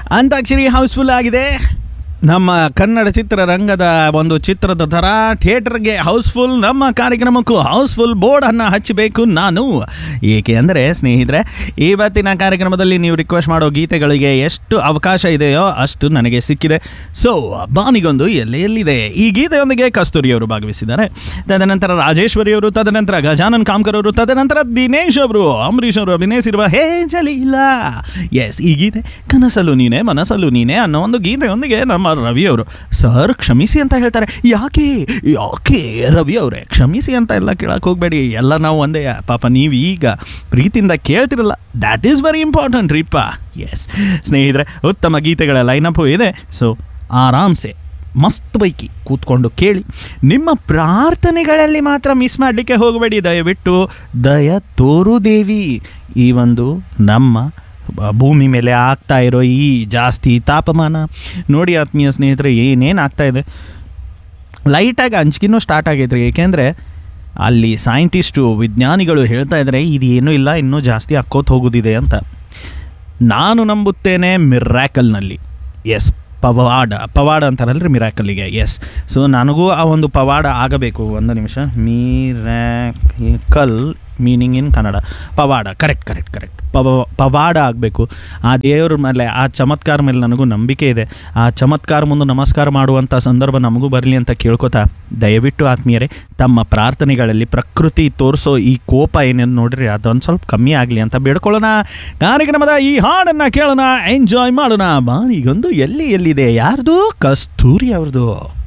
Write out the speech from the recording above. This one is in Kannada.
ಅಂತಾಕ್ಷರಿ ಹೌಸ್ಫುಲ್ ಆಗಿದೆ ನಮ್ಮ ಕನ್ನಡ ಚಿತ್ರರಂಗದ ಒಂದು ಚಿತ್ರದ ಥರ ಥಿಯೇಟರ್ಗೆ ಹೌಸ್ಫುಲ್ ನಮ್ಮ ಕಾರ್ಯಕ್ರಮಕ್ಕೂ ಹೌಸ್ಫುಲ್ ಬೋರ್ಡನ್ನು ಹಚ್ಚಬೇಕು ನಾನು ಏಕೆ ಅಂದರೆ ಸ್ನೇಹಿತರೆ ಇವತ್ತಿನ ಕಾರ್ಯಕ್ರಮದಲ್ಲಿ ನೀವು ರಿಕ್ವೆಸ್ಟ್ ಮಾಡೋ ಗೀತೆಗಳಿಗೆ ಎಷ್ಟು ಅವಕಾಶ ಇದೆಯೋ ಅಷ್ಟು ನನಗೆ ಸಿಕ್ಕಿದೆ ಸೊ ಬಾನಿಗೊಂದು ಎಲ್ಲೇ ಎಲ್ಲಿದೆ ಈ ಗೀತೆಯೊಂದಿಗೆ ಕಸ್ತೂರಿಯವರು ಭಾಗವಹಿಸಿದ್ದಾರೆ ತದನಂತರ ರಾಜೇಶ್ವರಿ ಅವರು ತದನಂತರ ಗಜಾನನ್ ಕಾಮ್ಕರ್ ಅವರು ತದನಂತರ ದಿನೇಶ್ ಅವರು ಅಂಬರೀಷ್ ಅವರು ಅಭಿನಯಿಸಿರುವ ಹೇ ಜಲೀಲ ಎಸ್ ಈ ಗೀತೆ ಕನಸಲ್ಲೂ ನೀನೆ ಮನಸ್ಸಲ್ಲೂ ನೀನೆ ಅನ್ನೋ ಒಂದು ಗೀತೆಯೊಂದಿಗೆ ನಮ್ಮ ರವಿ ಅವರು ಸರ್ ಕ್ಷಮಿಸಿ ಅಂತ ಹೇಳ್ತಾರೆ ಯಾಕೆ ಯಾಕೆ ರವಿ ಅವರೇ ಕ್ಷಮಿಸಿ ಅಂತ ಎಲ್ಲ ಕೇಳಕ್ಕೆ ಹೋಗಬೇಡಿ ಎಲ್ಲ ನಾವು ಒಂದೇ ಪಾಪ ನೀವು ಈಗ ಪ್ರೀತಿಯಿಂದ ಕೇಳ್ತಿರಲ್ಲ ದ್ಯಾಟ್ ಈಸ್ ವೆರಿ ಇಂಪಾರ್ಟೆಂಟ್ ರೀಪ ಎಸ್ ಸ್ನೇಹಿತರೆ ಉತ್ತಮ ಗೀತೆಗಳ ಲೈನಪ್ಪು ಇದೆ ಸೊ ಆರಾಮ್ಸೆ ಮಸ್ತ್ ಬೈಕಿ ಕೂತ್ಕೊಂಡು ಕೇಳಿ ನಿಮ್ಮ ಪ್ರಾರ್ಥನೆಗಳಲ್ಲಿ ಮಾತ್ರ ಮಿಸ್ ಮಾಡಲಿಕ್ಕೆ ಹೋಗಬೇಡಿ ದಯವಿಟ್ಟು ದಯ ತೋರು ದೇವಿ ಈ ಒಂದು ನಮ್ಮ ಬ- ಭೂಮಿ ಮೇಲೆ ಆಗ್ತಾ ಇರೋ ಈ ಜಾಸ್ತಿ ತಾಪಮಾನ ನೋಡಿ ಆತ್ಮೀಯ ಸ್ನೇಹಿತರೆ ಏನೇನು ಆಗ್ತಾ ಇದೆ ಲೈಟಾಗಿ ಅಂಚಿಕೆನೂ ಸ್ಟಾರ್ಟ್ ಆಗೈತ್ರಿ ಏಕೆಂದರೆ ಅಲ್ಲಿ ಸೈಂಟಿಸ್ಟು ವಿಜ್ಞಾನಿಗಳು ಹೇಳ್ತಾ ಇದ್ದಾರೆ ಇದೇನೂ ಇಲ್ಲ ಇನ್ನೂ ಜಾಸ್ತಿ ಅಕ್ಕೋತ್ ಹೋಗೋದಿದೆ ಅಂತ ನಾನು ನಂಬುತ್ತೇನೆ ಮಿರ್ಯಾಕಲ್ನಲ್ಲಿ ಎಸ್ ಪವಾಡ ಪವಾಡ ಅಂತಾರಲ್ರಿ ಮಿರಾಕಲ್ಲಿಗೆ ಎಸ್ ಸೊ ನನಗೂ ಆ ಒಂದು ಪವಾಡ ಆಗಬೇಕು ಒಂದು ನಿಮಿಷ ಮಿರಾಕಲ್ ಮೀನಿಂಗ್ ಇನ್ ಕನ್ನಡ ಪವಾಡ ಕರೆಕ್ಟ್ ಕರೆಕ್ಟ್ ಕರೆಕ್ಟ್ ಪವ ಪವಾಡ ಆಗಬೇಕು ಆ ದೇವ್ರ ಮೇಲೆ ಆ ಚಮತ್ಕಾರ ಮೇಲೆ ನನಗೂ ನಂಬಿಕೆ ಇದೆ ಆ ಚಮತ್ಕಾರ ಮುಂದೆ ನಮಸ್ಕಾರ ಮಾಡುವಂಥ ಸಂದರ್ಭ ನಮಗೂ ಬರಲಿ ಅಂತ ಕೇಳ್ಕೊತಾ ದಯವಿಟ್ಟು ಆತ್ಮೀಯರೇ ತಮ್ಮ ಪ್ರಾರ್ಥನೆಗಳಲ್ಲಿ ಪ್ರಕೃತಿ ತೋರಿಸೋ ಈ ಕೋಪ ಏನೇನು ನೋಡ್ರಿ ಅದೊಂದು ಸ್ವಲ್ಪ ಕಮ್ಮಿ ಆಗಲಿ ಅಂತ ಬೇಡ್ಕೊಳ್ಳೋಣ ಕಾರ್ಯಕ್ರಮದ ಈ ಹಾಡನ್ನು ಕೇಳೋಣ ಎಂಜಾಯ್ ಮಾಡೋಣ ಬಾನಿಗೊಂದು ಎಲ್ಲಿ ಎಲ್ಲಿದೆ ಯಾರ್ದು ಕಸ್ತೂರಿ ಅವ್ರದ್ದು